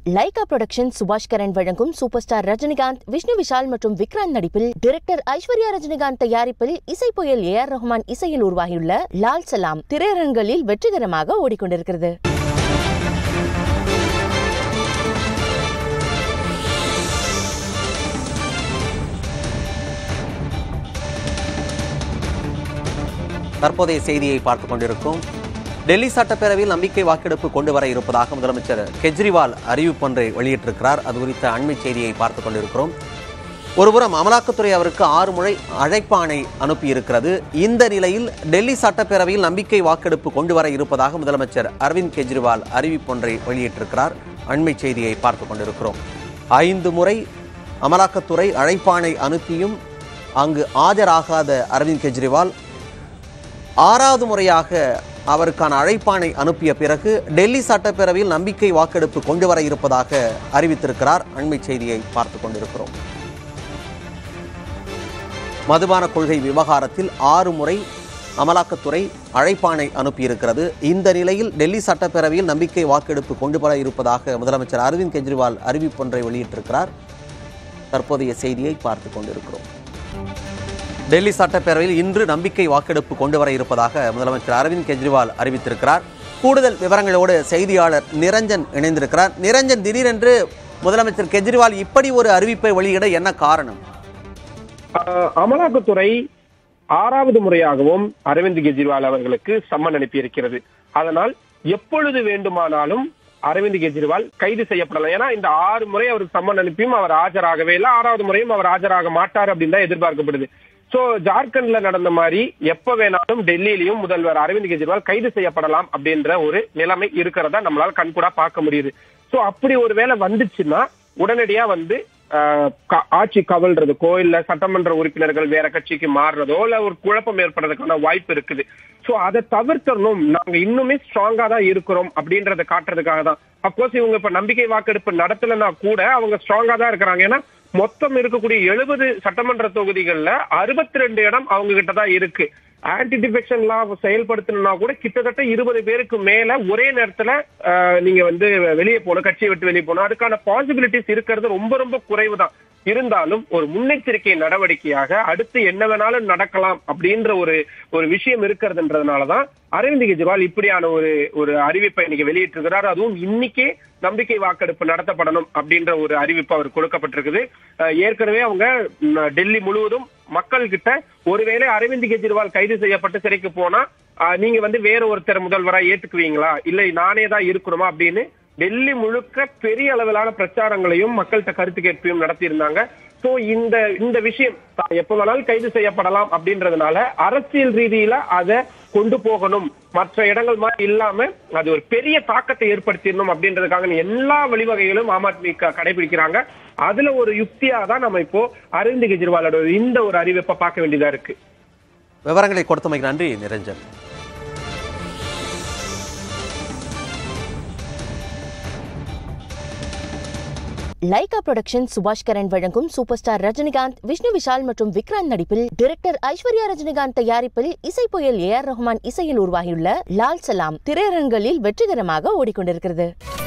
Lyca production Subash Karan வழங்கும் super star Rajinikanth Vishnu Vishal மற்றும் விக்ராந்த் நடிப்பில் டைரக்டர் ஐஸ்வர்யா ரஜினிகாந்த் தயாரிப்பில் இசை புயல் ஏ ஆர் ரஹ்மான் இசையில் உருவாகியுள்ள லால் சலாம் திரையரங்களில் வெற்றிகரமாக ஓடிக்கொண்டிருக்கிறது தற்போதைய செய்தியை பார்த்துக் கொண்டிருக்கும் டெல்லி சட்டப்பேரவையில் நம்பிக்கை வாக்கெடுப்பு கொண்டு வர இருப்பதாக முதலமைச்சர் கெஜ்ரிவால் அறிவிப்பொன்றை வெளியிட்டிருக்கிறார் அது குறித்த அண்மை செய்தியை பார்த்துக் கொண்டிருக்கிறோம் ஒருபுறம் அமலாக்கத்துறை அவருக்கு ஆறு முறை அழைப்பாணை அனுப்பியிருக்கிறது இந்த நிலையில் டெல்லி சட்டப்பேரவையில் நம்பிக்கை வாக்கெடுப்பு கொண்டு வர இருப்பதாக முதலமைச்சர் அரவிந்த் கெஜ்ரிவால் அறிவிப்பொன்றை வெளியிட்டிருக்கிறார் அண்மை செய்தியை பார்த்துக் கொண்டிருக்கிறோம் ஐந்து முறை அமலாக்கத்துறை அழைப்பாணை அனுப்பியும் அங்கு ஆஜராகாத அரவிந்த் கெஜ்ரிவால் ஆறாவது முறையாக அவருக்கான அழைப்பாணை அனுப்பிய பிறகு டெல்லி சட்டப்பேரவையில் நம்பிக்கை வாக்கெடுப்பு கொண்டு வர இருப்பதாக அறிவித்திருக்கிறார் அண்மை செய்தியை பார்த்து கொண்டிருக்கிறோம் மதுபான கொள்கை விவகாரத்தில் ஆறு முறை அமலாக்கத்துறை அழைப்பாணை அனுப்பியிருக்கிறது இந்த நிலையில் டெல்லி சட்டப்பேரவையில் நம்பிக்கை வாக்கெடுப்பு கொண்டு வர இருப்பதாக முதலமைச்சர் அரவிந்த் கெஜ்ரிவால் அறிவிப்பொன்றை வெளியிட்டிருக்கிறார் தற்போதைய செய்தியை பார்த்து கொண்டிருக்கிறோம் டெல்லி சட்டப்பேரவையில் இன்று நம்பிக்கை வாக்கெடுப்பு கொண்டு வர இருப்பதாக முதலமைச்சர் அரவிந்த் கெஜ்ரிவால் அறிவித்திருக்கிறார் கூடுதல் விவரங்களோடு செய்தியாளர் நிரஞ்சன் இணைந்திருக்கிறார் நிரஞ்சன் திடீரென்று முதலமைச்சர் கெஜ்ரிவால் இப்படி ஒரு அறிவிப்பை வெளியிட என்ன காரணம் ஆஹ் அமலாக்கத்துறை ஆறாவது முறையாகவும் அரவிந்த் கெஜ்ரிவால் அவர்களுக்கு சம்மன் அனுப்பியிருக்கிறது அதனால் எப்பொழுது வேண்டுமானாலும் அரவிந்த் கெஜ்ரிவால் கைது செய்யப்படலாம் ஏன்னா இந்த ஆறு முறை அவருக்கு சம்மன் அனுப்பியும் அவர் ஆஜராகவே இல்லை ஆறாவது முறையும் அவர் ஆஜராக மாட்டார் அப்படின்னு தான் எதிர்பார்க்கப்படுது சோ ஜார்க்கண்ட்ல நடந்த மாதிரி எப்ப வேணாலும் டெல்லியிலையும் முதல்வர் அரவிந்த் கெஜ்ரிவால் கைது செய்யப்படலாம் அப்படின்ற ஒரு நிலைமை இருக்கிறதா நம்மளால கண்கூடா பார்க்க முடியுது சோ அப்படி ஒரு வேலை வந்துச்சுன்னா உடனடியா வந்து ஆஹ் க- ஆட்சி கவல்றதுக்கோ இல்ல சட்டமன்ற உறுப்பினர்கள் வேற கட்சிக்கு மாறுறதோ இல்ல ஒரு குழப்பம் ஏற்படுறதுக்கான வாய்ப்பு இருக்குது சோ அதை தவிர்த்தரணும் நாங்க இன்னுமே ஸ்ட்ராங்கா தான் இருக்கிறோம் அப்படின்றத காட்டுறதுக்காக தான் அப்கோர்ஸ் இவங்க இப்ப நம்பிக்கை வாக்கெடுப்பு நடத்தலைன்னா கூட அவங்க ஸ்ட்ராங்கா தான் இருக்கிறாங்க ஏன்னா மொத்தம் இருக்கக்கூடிய எழுபது சட்டமன்ற தொகுதிகள்ல அறுபத்தி ரெண்டு இடம் அவங்க கிட்ட தான் இருக்கு ஆன்டி டிஃபெக்ஷன் லா செயல்படுத்தணும்னா கூட கிட்டத்தட்ட இருபது பேருக்கு மேல ஒரே நேரத்துல ஆஹ், நீங்க வந்து வெளியே போகணும் கட்சியை விட்டு வெளியே போகணும் அதுக்கான பாசிபிலிட்டிஸ் இருக்கிறது ரொம்ப ரொம்ப குறைவு தான் இருந்தாலும் ஒரு முன்னெச்சரிக்கை நடவடிக்கையாக அடுத்து என்ன வேணாலும் நடக்கலாம் அப்படின்ற ஒரு ஒரு விஷயம் இருக்கிறதுன்றதுனாலதான் அரவிந்த் கெஜ்ரிவால் இப்படியான ஒரு ஒரு அறிவிப்பை இன்னைக்கு வெளியிட்டிருக்கிறார் அதுவும் இன்னைக்கே நம்பிக்கை வாக்கெடுப்பு நடத்தப்படணும் அப்படின்ற ஒரு அறிவிப்பு அவர் கொடுக்கப்பட்டிருக்குது அஹ் ஏற்கனவே அவங்க ம், டெல்லி முழுவதும் மக்கள் கிட்ட ஒருவேளை அரவிந்த் கெஜ்ரிவால் கைது செய்யப்பட்டு சிறைக்கு போனா அஹ், நீங்க வந்து வேற ஒருத்தர் முதல்வரா ஏத்துக்குவீங்களா இல்லை நானே தான் இருக்கணுமா அப்படின்னு டெல்லி முழுக்க பெரிய அளவிலான பிரச்சாரங்களையும் மக்கள்கிட்ட கருத்து கேட்பையும் நடத்தியிருந்தாங்க சோ இந்த இந்த விஷயம் தான் எப்ப வேணாலும் கைது செய்யப்படலாம் அப்படின்றதுனால அரசியல் ரீதியில அதை கொண்டு போகணும் மற்ற இடங்கள் மாதிரி இல்லாம அது ஒரு பெரிய தாக்கத்தை ஏற்படுத்திடணும் அப்படின்றதுக்காக எல்லா வழிவகைகளும் ஆம் ஆத்மி க- கடைபிடிக்கிறாங்க அதுல ஒரு யுக்தியா தான் நம்ம இப்போ அரவிந்த் கெஜ்ரிவாலோட இந்த ஒரு அறிவிப்பை பார்க்க வேண்டியதா இருக்கு விவரங்களை கொடுத்தமைக்கு நன்றி நிரஞ்சன் லைகா புரொடக்ஷன் சுபாஷ் கரன் வழங்கும் சூப்பர் ஸ்டார் ரஜினிகாந்த் விஷ்ணு விஷால் மற்றும் விக்ராந்த் நடிப்பில் டைரக்டர் ஐஸ்வர்யா ரஜினிகாந்த் தயாரிப்பில் இசை புயல் ஏ ஆர் ரஹ்மான் இசையில் உருவாகியுள்ள லால் சலாம் திரையரங்களில் வெற்றிகரமாக ஓடிக்கொண்டிருக்கிறது